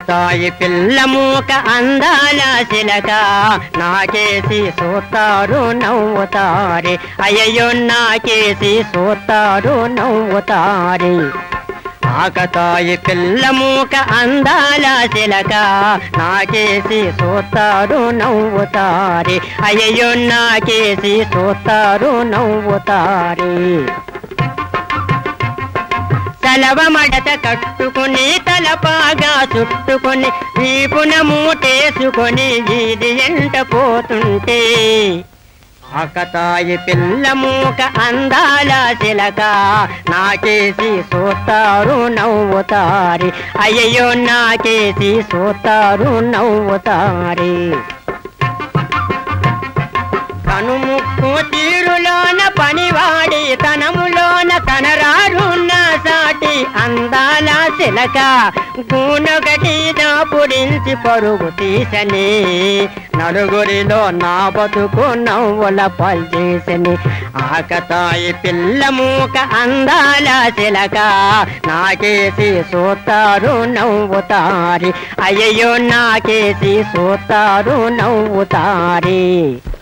తాయి పిల్ల మూక అందాల శిలక నాకేసి సోతారు నవ్వుతారే అయ్యయ్యో నాకేసి సోతారు నవ్వుతారే ఆకతాయి పిల్ల మూక అందాల శిలక నాకేసి సోతారు నవ్వుతారే అయ్యయ్యో నాకేసి సోతారు నవ్వుతారే తలవ మడత కట్టుకుని తలపాగా చుట్టుకొని వీపున మూటేసుకొని వీధి ఎంట పోతుంటే ఆకతాయి పిల్ల మూక అందాల చిలక నాకేసి సోతారు నవ్వుతారి అయ్యయ్యో నాకేసి సోతారు నవ్వుతారి కనుముక్కు తీరులోన పనివాడి తనములోన తనరారున్న సాటి అందాల చిలక గూనొకటి దాపురించి పరుగు తీసని నలుగురిలో నా బతుకు నవ్వుల పల్చేసని ఆకతాయి పిల్ల మూక అందాల చిలక నాకేసి సోతారు నవ్వుతారి అయ్యయ్యో నాకేసి సోతారు నవ్వుతారి